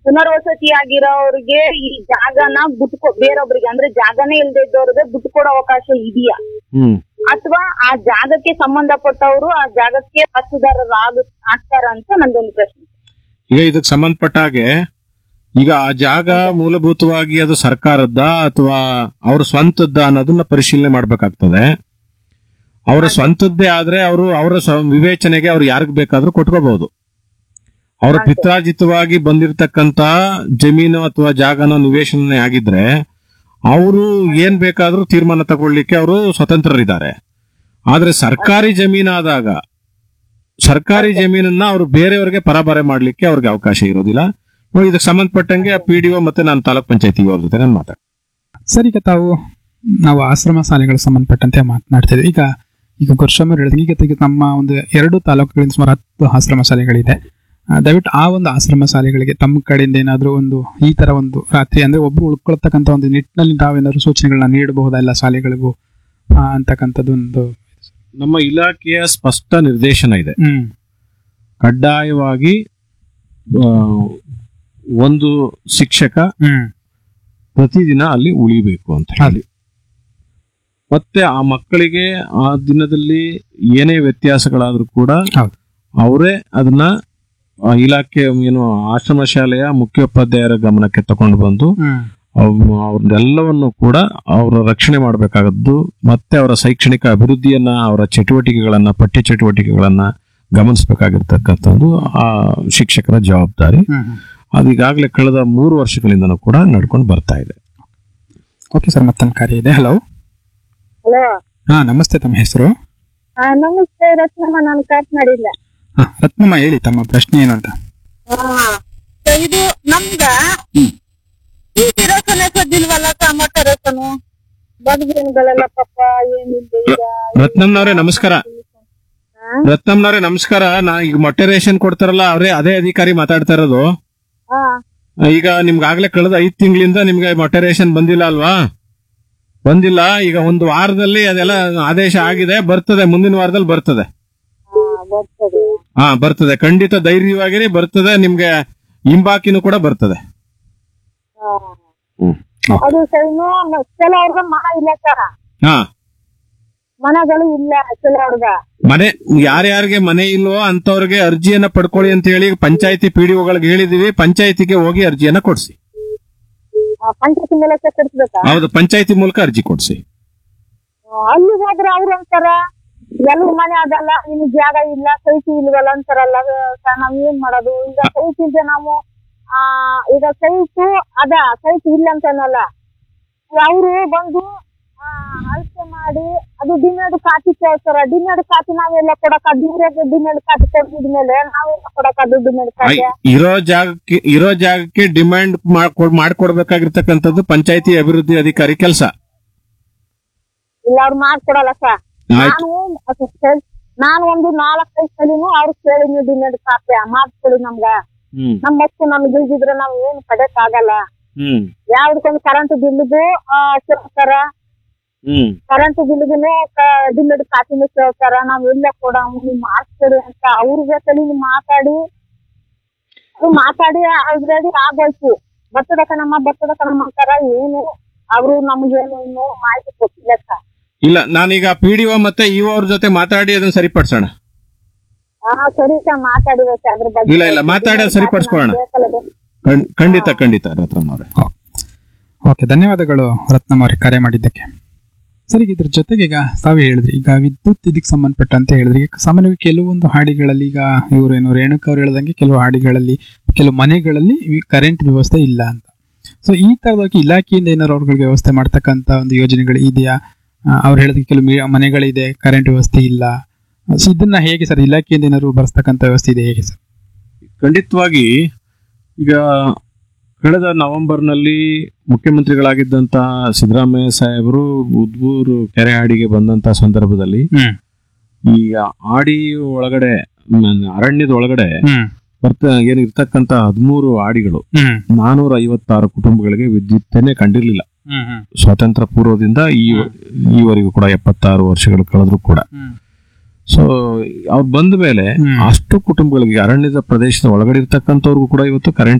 ಪುನರ್ವಸತಿ ಆಗಿರೋರಿಗೆ ಈ ಜಾಗನ ಬಿಟ್ಕೊ ಬೇರೊಬ್ರಿಗೆ ಅಂದ್ರೆ ಜಾಗನೇ ಇಲ್ದೇ ಇದ್ದವ್ರಿಗೆ ಬಿಟ್ಕೊಡೋ ಅವಕಾಶ ಇದೆಯಾ ಹ್ಮ್ ಅಥವಾ ಆ ಜಾಗಕ್ಕೆ ಸಂಬಂಧಪಟ್ಟವರು ಆ ಜಾಗಕ್ಕೆ ಪಾಸುದಾರರು ಆಗ್ತಾರ ಅಂತ ನಂದೊಂದು ಪ್ರಶ್ನೆ ಈಗ ಇದಕ್ಕೆ ಸಂಬಂಧಪಟ್ಟ ಹಾಗೆ ಈಗ ಆ ಜಾಗ ಮೂಲಭೂತವಾಗಿ ಅದು ಸರ್ಕಾರದ್ದ ಅಥವಾ ಅವ್ರ ಸ್ವಂತದ್ದ ಅನ್ನೋದನ್ನ ಪರಿಶೀಲನೆ ಮಾಡ್ಬೇಕಾಗ್ತದೆ ಅವರ ಸ್ವಂತದ್ದೇ ಆದ್ರೆ ಅವರು ಅವರ ಸ್ವ- ವಿವೇಚನೆಗೆ ಅವ್ರು ಯಾರಿಗ್ ಬೇಕಾದ್ರೂ ಕೊಟ್ಕೋಬಹುದು ಅವರ ಪಿತ್ರಾರ್ಜಿತವಾಗಿ ಬಂದಿರತಕ್ಕಂತ ಜಮೀನು ಅಥವಾ ಜಾಗನ ನಿವೇಶನ ಆಗಿದ್ರೆ ಅವರು ಏನ್ ಬೇಕಾದ್ರೂ ತೀರ್ಮಾನ ತಗೊಳ್ಳಿಕ್ಕೆ ಅವರು ಸ್ವತಂತ್ರರಿದ್ದಾರೆ ಆದ್ರೆ ಸರ್ಕಾರಿ ಜಮೀನಾದಾಗ ಸರ್ಕಾರಿ ಜಮೀನನ್ನ ಅವರು ಬೇರೆಯವರಿಗೆ ಪರಬಾರೆ ಮಾಡ್ಲಿಕ್ಕೆ ಅವ್ರಿಗೆ ಅವಕಾಶ ಇರೋದಿಲ್ಲ ನೋಡಿ, ಇದಕ್ಕೆ ಸಂಬಂಧಪಟ್ಟಂಗೆ ಪಿ ಡಿ ಒ ಮತ್ತೆ ನಾನು ತಾಲೂಕ್ ಪಂಚಾಯತಿ ಅವ್ರ ಜೊತೆ ನಾನು ಮಾತಾಡ್ತೀನಿ ಸರ್ ಈಗ ತಾವು ನಾವು ಆಶ್ರಮ ಶಾಲೆಗಳು ಸಂಬಂಧಪಟ್ಟಂತೆ ಮಾತನಾಡ್ತಿದ್ವಿ ಈಗ ಈಗ ಗುರುಸ್ವಾಮಿ ಹೇಳಿದಂಗೆ ಈಗ ಈಗ ನಮ್ಮ ಒಂದು ಎರಡು ತಾಲೂಕುಗಳಿಂದ ಸುಮಾರು ಹತ್ತು ಆಶ್ರಮ ಶಾಲೆಗಳಿದೆ ಆ, ದಯವಿಟ್ಟು ಆ ಒಂದು ಆಶ್ರಮ ಶಾಲೆಗಳಿಗೆ ತಮ್ಮ ಕಡೆಯಿಂದ ಏನಾದರೂ ಒಂದು ಈ ತರ ಒಂದು ರಾತ್ರಿ ಅಂದ್ರೆ ಒಬ್ರು ಉಳ್ಕೊಳ್ತಕ್ಕಂಥ ಒಂದು ನಿಟ್ಟಿನಲ್ಲಿ ತಾವೇನಾದ್ರು ಸೂಚನೆಗಳನ್ನ ನೀಡಬಹುದಾ ಎಲ್ಲ ಶಾಲೆಗಳಿಗೂ ಆ, ಅಂತಕ್ಕಂಥದ್ದು ಒಂದು ನಮ್ಮ ಇಲಾಖೆಯ ಸ್ಪಷ್ಟ ನಿರ್ದೇಶನ ಇದೆ ಹ್ಮ್ ಕಡ್ಡಾಯವಾಗಿ ಆ, ಒಂದು ಶಿಕ್ಷಕ ಹ್ಮ್ ಪ್ರತಿದಿನ ಅಲ್ಲಿ ಉಳಿಬೇಕು ಅಂತ ಹೇಳಿ ಮತ್ತೆ ಆ ಮಕ್ಕಳಿಗೆ ಆ ದಿನದಲ್ಲಿ ಏನೇ ವ್ಯತ್ಯಾಸಗಳಾದ್ರೂ ಕೂಡ ಹೌದು. ಅವರೇ ಅದನ್ನ ಆ ಇಲಾಖೆ ಏನು ಆಶ್ರಮ ಶಾಲೆಯ ಮುಖ್ಯೋಪಾಧ್ಯಾಯರ ಗಮನಕ್ಕೆ ತಗೊಂಡು ಬಂದು ಹ್ಮ್ ಅವ್- ಅವ್ರನ್ನೆಲ್ಲವನ್ನು ಕೂಡ ಅವರ ರಕ್ಷಣೆ ಮಾಡಬೇಕಾಗದ್ದು ಮತ್ತೆ ಅವರ ಶೈಕ್ಷಣಿಕ ಅಭಿವೃದ್ಧಿಯನ್ನ ಅವರ ಚಟುವಟಿಕೆಗಳನ್ನ ಪಠ್ಯ ಚಟುವಟಿಕೆಗಳನ್ನ ಗಮನಿಸಬೇಕಾಗಿರ್ತಕ್ಕಂಥದ್ದು ಆ ಶಿಕ್ಷಕರ ಜವಾಬ್ದಾರಿ ಹ್ಮ್ ಹ್ಮ್ ಅದು ಈಗಾಗಲೇ ಕಳೆದ ಮೂರು ವರ್ಷಗಳಿಂದನೂ ಕೂಡ ನಡ್ಕೊಂಡು ಬರ್ತಾ ಇದೆ ಓಕೆ ಸರ್ ಮತ್ತೊಂದು ಕಾರ್ಯ ಇದೆ ಹಲೋ ಹಲೋ ಹಾ ನಮಸ್ತೆ ತಮ್ಮ ಹೆಸರು ನಮಸ್ತೆ ರತ್ನಮ್ಮ ನಾನು ಕಾಟ್ ಮಾಡಿಲ್ಲ ಹಾ ರತ್ನಮ್ಮ ಹೇಳಿ ತಮ್ಮ ಪ್ರಶ್ನೆ ಏನು ಅಂತ ಇದು ನಮ್ಗ ಈ ರಸನೆ ಸದ್ದಿಲ್ವಲ್ಲ ಟಮಾಟ ರಸನು ಬದುಕೇನುಗಳೆಲ್ಲ ಪಾಪ ಏನಿಲ್ಲ ಈಗ ರತ್ನಮ್ನವ್ರೆ ನಮಸ್ಕಾರ ರತ್ನಮ್ನವ್ರೆ ನಮಸ್ಕಾರ ನಾ ಈಗ ಮೊಟ್ಟೆ ರೇಷನ್ ಕೊಡ್ತಾರಲ್ಲ ಅವರೇ ಅದೇ ಅಧಿಕಾರಿ ಮಾತಾಡ್ತಾ ಇರೋದು ಹಾ ಈಗ ನಿಮ್ಗೆ ಆಗ್ಲೇ ಕಳೆದ ಐದ್ ತಿಂಗಳಿಂದ ನಿಮ್ಗೆ ಮೊಟ್ಟೆ ರೇಷನ್ ಬಂದಿಲ್ಲ ಅಲ್ವಾ ಬಂದಿಲ್ಲ ಈಗ ಒಂದು ವಾರದಲ್ಲಿ ಅದೆಲ್ಲ ಆದೇಶ ಆಗಿದೆ ಬರ್ತದೆ ಮುಂದಿನ ವಾರದಲ್ಲಿ ಬರ್ತದೆ ಹಾ ಬರ್ತದೆ ಹಾ ಬರ್ತದೆ ಖಂಡಿತ ಧೈರ್ಯವಾಗಿರಿ ಬರ್ತದೆ ನಿಮ್ಗೆ ಹಿಂಬಾಕಿನೂ ಕೂಡ ಬರ್ತದೆ ಹಾ. ಹ್ಮ್. ಅದು ಇನ್ನು ಕೆಲವ್ರಿಗೆ ಮನ ಇಲ್ಲ ಸರ ಹಾ ಮನಗಳು ಇಲ್ಲ ಕೆಲವ್ರಿಗೆ ಮನೆ ಯಾರ್ಯಾರಿಗೆ ಮನೆ ಇಲ್ವೋ ಅಂತವ್ರಿಗೆ ಅರ್ಜಿಯನ್ನ ಪಡ್ಕೊಳ್ಳಿ ಅಂತ ಹೇಳಿ ಪಂಚಾಯತಿ ಪಿಡಿಒಗಳಿಗೆ ಹೇಳಿದೀವಿ ಪಂಚಾಯತಿಗೆ ಹೋಗಿ ಅರ್ಜಿಯನ್ನ ಕೊಡ್ಸಿ ಪಂಚಾಯತಿ ಮೇಲೆ ಕಟ್ಟಿಸ್ಬೇಕಾ ಹೌದು ಪಂಚಾಯತಿ ಮೂಲಕ ಅರ್ಜಿ ಕೊಡ್ಸಿ ಅಲ್ಲಿ ಹೋದ್ರೆ ಅವ್ರು ಅಂತಾರ ಎಲ್ರ ಮನೆ ಅದಲ್ಲ ನಿಮ್ಗ್ ಜಾಗ ಇಲ್ಲ ಸೈಟ್ ಇಲ್ವಲ್ಲ ಅಂತಾರಲ್ಲ ಸ- ನಾವ್ ಏನ್ ಮಾಡೋದು ಈಗ ಸೈಟ್ ಇಲ್ದೆ ನಾವು ಆ ಈಗ ಸೈಟ್ ಅದ ಸೈಟ್ ಇಲ್ಲ ಅಂತನಲ್ಲ ಅವರು ಬಂದು ಆ, ಅಳತೆ ಮಾಡಿ ಅದು ಡಿಮೇಡ್ ಕಾಪಿ ಕೇಳ್ತಾರ ಡಿಮೇಡ್ ಕಾಪಿ ನಾವೆಲ್ಲ ಕೊಡಕ ದೂರಕ್ಕೆ ಡಿಮೇಡ್ ಕಾಪಿ ಕೊಡ್ತಿದ್ಮೇಲೆ ನಾವೆಲ್ಲ ಕೊಡಕ ಅದು ಡಿಮೇಡ್ ಐ- ಕಾಪಿ ಇರೋ ಜಾಗಕ್ಕೆ ಇರೋ ಜಾಗಕ್ಕೆ ಡಿಮ್ಯಾಂಡ್ ಮಾಡ್ಕೊಡ್ಬೇಕಾಗಿರ್ತಕ್ಕಂಥದ್ದು ಪಂಚಾಯತಿ ಅಭಿವೃದ್ಧಿ ಅಧಿಕಾರಿ ಕೆಲಸ ಇಲ್ಲ ಅವ್ರು ಮಾಡ್ಕೊಡಲ್ಲ ಸರ್ ಆಯ್ತು ನಾನು ಅದು ಸರಿ- ನಾನು ಒಂದು ನಾಲ್ಕೈದು ಸಲಿನೂ ಅವ್ರು ಕೇಳಿದ್ವಿ ಡಿಮೇಡ್ ಕಾಪಿ ಮಾಡ್ಕೊಡಿ ನಮ್ಗ ಹ್ಮ್ ನಮ್ಮ ಮಕ್ಕಳು ನಮ್ಗೆ ಇಲ್ದಿದ್ರೆ ನಾವ್ ಏನ್ ಪಡೆಯಕ್ ಆಗಲ್ಲ ಹ್ಮ್ ಯಾವ್ದಕ್ಕೊಂದು ಕರೆಂಟ್ ಬಿಲ್ಗೂ ಕೇಳ್ತಾರ ಹ್ಮ್ ಕರೆಂಟ್ ಬಿಲ್ಗುನು ಡಿಮೇಡ್ ಕಾಪಿನೂ ಕೇಳ್ತಾರ ನಾವ್ ಎಲ್ಲ ಕೊಡ ನೀವ್ ಮಾಡ್ಕೊಡಿ ಅಂತ ಅವ್ರಿಗೆ ತಲೆ ಮಾತಾಡಿ ಅದು ಮಾತಾಡಿ ಆಲ್ರೆಡಿ ಆಗೋಯ್ತು ಬರ್ತದ ಕಣಮ್ಮ ಬರ್ತದ ಕಣಮ್ಮ ಅಂತಾರ ಏನು ಅವರು ನಮ್ಗೇನು ಇನ್ನು ಮಾಹಿತಿ ಕೊಟ್ಟಿಲ್ಲ ಸರ್ ಇಲ್ಲ ನಾನೀಗ ಪಿ ಡಿ ಒ ಮತ್ತೆ ಇಒ ಅವ್ರ ಜೊತೆ ಮಾತಾಡಿ ಅದನ್ನ ಸರಿಪಡಿಸೋಣ ಹಾ ಸರಿ ಸರ್ ಮಾತಾಡಿವೆ ಸರ್ ಅದ್ರ ಬಗ್ಗೆ ಇಲ್ಲ, ಇಲ್ಲ, ಮಾತಾಡಿ ಅದ್ ಸರಿಪಡಿಸ್ಕೊಳ್ಳೋಣ. ಬೇಕಲ್ಲ ಅದು. ಖಂಡ್- ಖಂಡಿತ ಖಂಡಿತ ರತ್ನಮ್ಮ ಅವರೇ ಓಕೆ ಧನ್ಯವಾದಗಳು ರತ್ನಮ್ಮ ಅವರಿಗೆ ಕರೆ ಮಾಡಿದ್ದಕ್ಕೆ ಸರಿ ಈಗ ಇದ್ರ ಜೊತೆಗೆ ಈಗ ತಾವೇ ಹೇಳಿದ್ರಿ ಈಗ ವಿದ್ಯುತ್ ಇದಕ್ಕೆ ಸಂಬಂಧಪಟ್ಟಂತೆ ಹೇಳಿದ್ರಿ ಈಗ ಸಾಮಾನ್ಯವಾಗಿ ಕೆಲವೊಂದು ಹಾಡಿಗಳಲ್ಲಿ ಈಗ ಇವರು ಏನು ರೇಣುಕ ಅವ್ರು ಹೇಳ್ದಂಗೆ ಕೆಲವು ಹಾಡಿಗಳಲ್ಲಿ ಕೆಲವು ಮನೆಗಳಲ್ಲಿ ಕರೆಂಟ್ ವ್ಯವಸ್ಥೆ ಇಲ್ಲ ಅಂತ ಸೊ ಈ ತರವಾಗಿ ಇಲಾಖೆಯಿಂದ ಏನಾದ್ರು ಅವ್ರಿಗೆ ವ್ಯವಸ್ಥೆ ಮಾಡ್ತಕ್ಕಂತ ಒಂದು ಯೋಜನೆಗಳು ಇದೆಯಾ ಆ, ಅವ್ರು ಹೇಳಿದಂಗೆ ಕೆಲವು ಮಿ- ಮನೆಗಳಿದೆ ಕರೆಂಟ್ ವ್ಯವಸ್ಥೆ ಇಲ್ಲ ಸೊ ಇದನ್ನ ಹೇಗೆ ಸರ್ ಇಲಾಖೆಯಿಂದ ಏನಾದ್ರು ಬರ್ಸ್ತಕ್ಕಂಥ ವ್ಯವಸ್ಥೆ ಇದೆ ಹೇಗೆ ಸರ್ ಖಂಡಿತವಾಗಿ ಈಗ ಕಳೆದ ನವೆಂಬರ್ನಲ್ಲಿ ಮುಖ್ಯಮಂತ್ರಿಗಳಾಗಿದ್ದಂತ ಸಿದ್ದರಾಮಯ್ಯ ಸಾಹೇಬರು ಉದ್ಬೂರು ಕೆರೆ ಹಾಡಿಗೆ ಬಂದಂತ ಸಂದರ್ಭದಲ್ಲಿ ಹ್ಮ್ ಈ ಆಡಿ ಒಳಗಡೆ ಮ್, ಅರಣ್ಯದ ಒಳಗಡೆ ಹ್ಮ್ ಬರ್ತ ಏನಿರ್ತಕ್ಕಂತ ಹದಿಮೂರು ಆಡಿಗಳು ಹ್ಮ್ ನಾನೂರ ಐವತ್ತಾರು ಕುಟುಂಬಗಳಿಗೆ ವಿದ್ಯುತ್ತೇನೆ ಕಂಡಿರ್ಲಿಲ್ಲ ಹ್ಮ್ ಹ್ಮ್ ಸ್ವಾತಂತ್ರ್ಯ ಪೂರ್ವದಿಂದ ಈ ಈವರೆಗೂ ಕೂಡ ಎಪ್ಪತ್ತಾರು ವರ್ಷಗಳು ಕಳೆದ್ರು ಕೂಡ ಹ್ಮ್ ಸೊ ಅವ್ರು ಬಂದ ಮೇಲೆ ಹ್ಮ್. ಅಷ್ಟು ಕುಟುಂಬಗಳಿಗೆ ಅರಣ್ಯದ ಪ್ರದೇಶದ ಒಳಗಡೆ ಇರ್ತಕ್ಕಂಥವ್ರಿಗೂ ಕೂಡ ಇವತ್ತು ಕರೆಂಟ್